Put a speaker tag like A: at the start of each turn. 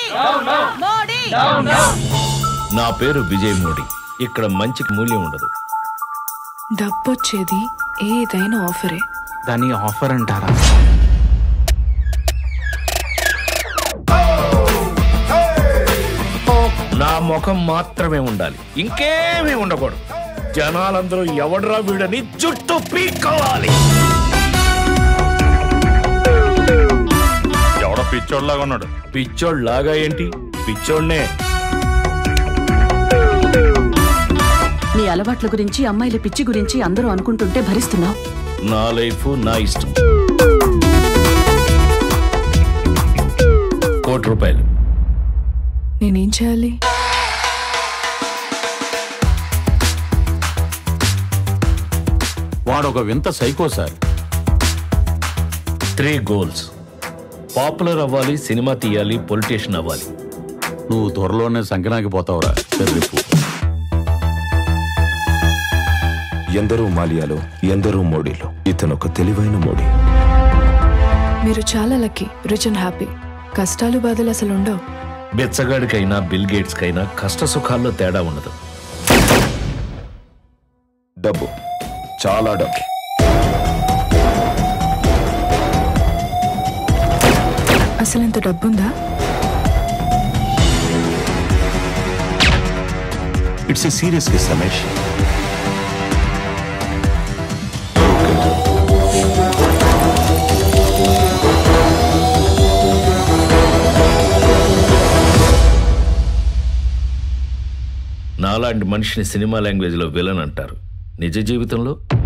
A: మోడీ
B: నా పేరు విజయ్ మోడీ ఇక్కడ మంచికి మూల్యం ఉండదు
C: డబ్బొచ్చేది ఏదైనా ఆఫరే
D: దాని ఆఫర్ అంటారా
B: నా ముఖం మాత్రమే ఉండాలి ఇంకేమీ ఉండకూడదు జనాలందరూ ఎవడ్రా వీడని జుట్టు పీక్కోవాలి
E: ఎవడో పిచ్చోడ్లాగా ఉన్నాడు
B: పిచ్చోడ్ లాగా ఏంటి పిచ్చోడ్నే
A: నీ అలవాట్ల గురించి అమ్మాయిల పిచ్చి గురించి అందరూ అనుకుంటుంటే భరిస్తున్నావు
B: నా లైఫ్ నా ఇష్టం కోటి రూపాయలు
C: నేనేం చేయాలి
E: వాడు ఒక వింత psycho sir
B: three goals popular అవ్వాలి సినిమా తీయాలి పొలిటీషియన్ అవ్వాలి
E: నువ్వు త్వరలోనే సంకనాకి పోతావురా చెర్రిప్పు
F: ఎందరో మాలియాలో ఎందరో మోడీలో ఇతనొక తెలివైన మోడీ
C: మీరు చాలా లక్కీ రిచ్ అండ్ హ్యాపీ కష్టాలు బాధలు అసలు ఉండవు
B: బెచ్చగాడికైనా బిల్ గేట్స్ కైనా కష్ట సుఖాల్లో తేడా ఉండదు
F: డబ్బు చాలా డబ్బు
C: అసలు ఇంత డబ్బుందా
F: it's a serious case Ramesh
B: నాలాంటి మనిషిని సినిమా లాంగ్వేజ్లో విలన్ అంటారు నిజ జీవితంలో